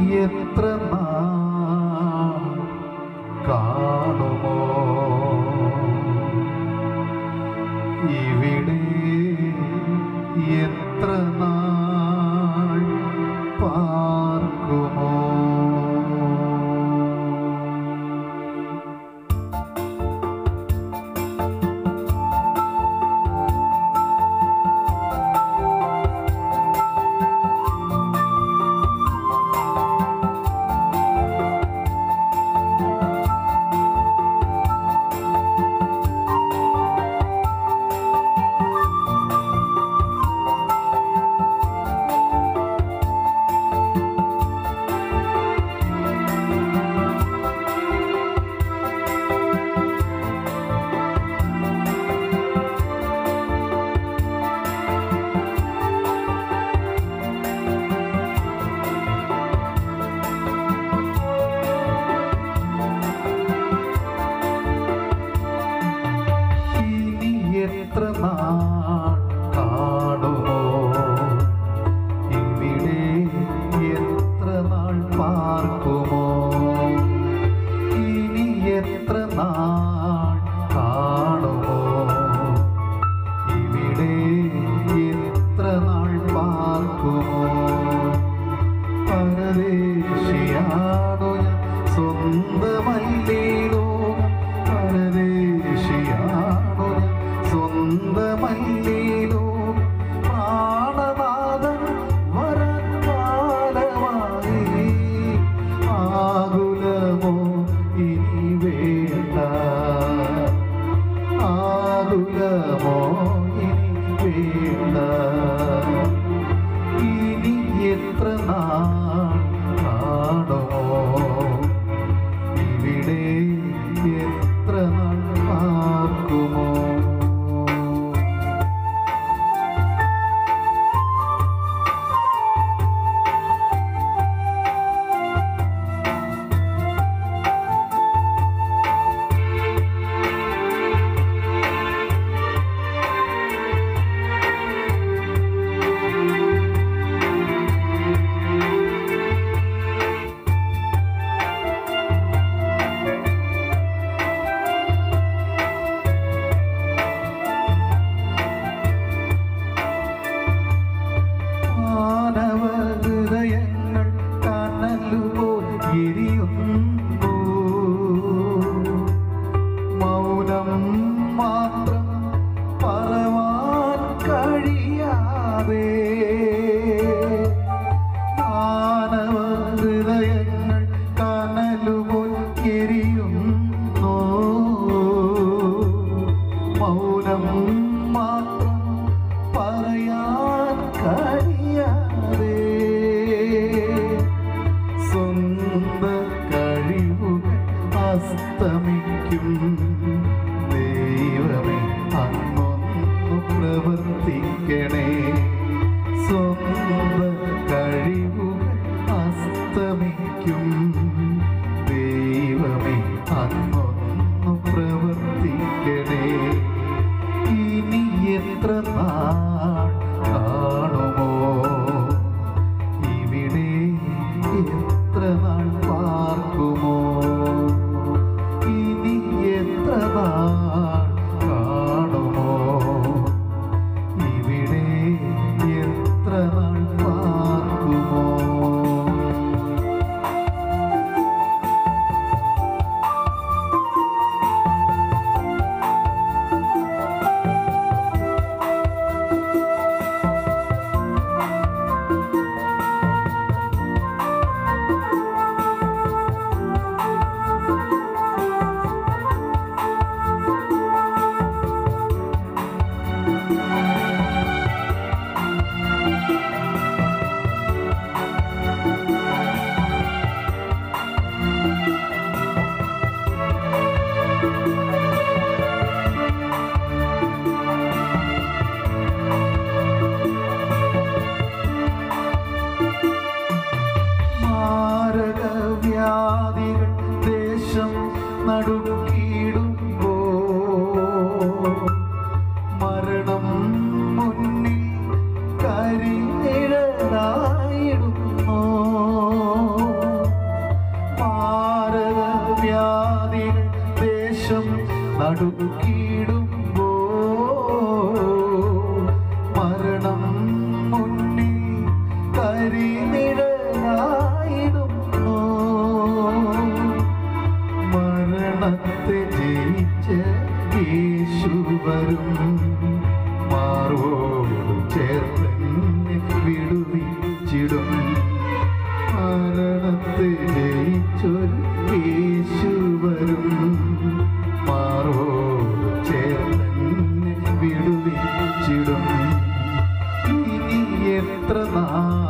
എത്ര നാൾ കാണുമോ ഇവിടെ എത്ര നാൾ പാർക്കുമോ ഇനി എത്ര നാൾ കാണുമോ ഇവിടെ എത്ര നാൾ പാർക്കുമോ ഇനി എത്ര നാൾ കാണുമോ ഇവിടെ എത്ര നാൾ പാർക്കുമോ പരദേശിയാണോ ഞാൻ സ്വന്തമല്ലേലോ പരദേശിയാണോ ഞാൻ സ്വന്തമല്ലേലോ പ്രാണനാഥൻ വരാൻ കാലമായി ആകുലമോ ഇനി വേണ്ട ആകുലമോ ഇനി വേണ്ട ഇനി എത്ര നാൾ കാണുമോ ഇവിടെ എത്ര നാൾ പാർക്കുമോ മാനവ ഹൃദയങ്ങൾ കനലുപോൽ എരിയുന്നു മൗനം മാത്രം പറവാൻ കഴിയാതെ മാനവ ഹൃദയങ്ങൾ കനലുപോൽ എരിയുന്നു മൗനം മാത്രം പറയാൻ കഴിയാതെ സ്വന്ത കഴിവുകൾ അസ്തമിക്കും ദൈവമേ അങ്ങൊന്നു പ്രവർത്തിക്കണേ സ്വന്ത കഴിവുകൾ അസ്തമിക്കും ദൈവമേ അങ്ങൊന്നു പ്രവർത്തിക്കണേ ഇനി എത്ര നാൾ കാണുമോ ഇവിടെ എത്ര നാൾ പാർക്കുമോ ഇനി എത്ര നാൾ കാണുമോ ഇവിടെ എത്ര നാൾ പാർക്കുമോ അടുക്കിടുമ്പോ മരണം മുന്നിൽ കരിനിഴലായിടുന്നു മരണത്തെ ജയിച്ച യേശു വരും മാർവോട് ചേർന്നെ വിടുവിച്ചിടും മരണത്തെ ജയിച്ചൊരു യേശു വരും മാറോട് ചേർന്നെ വിടുവിച്ചിടും ഇനി എത്ര നാൾ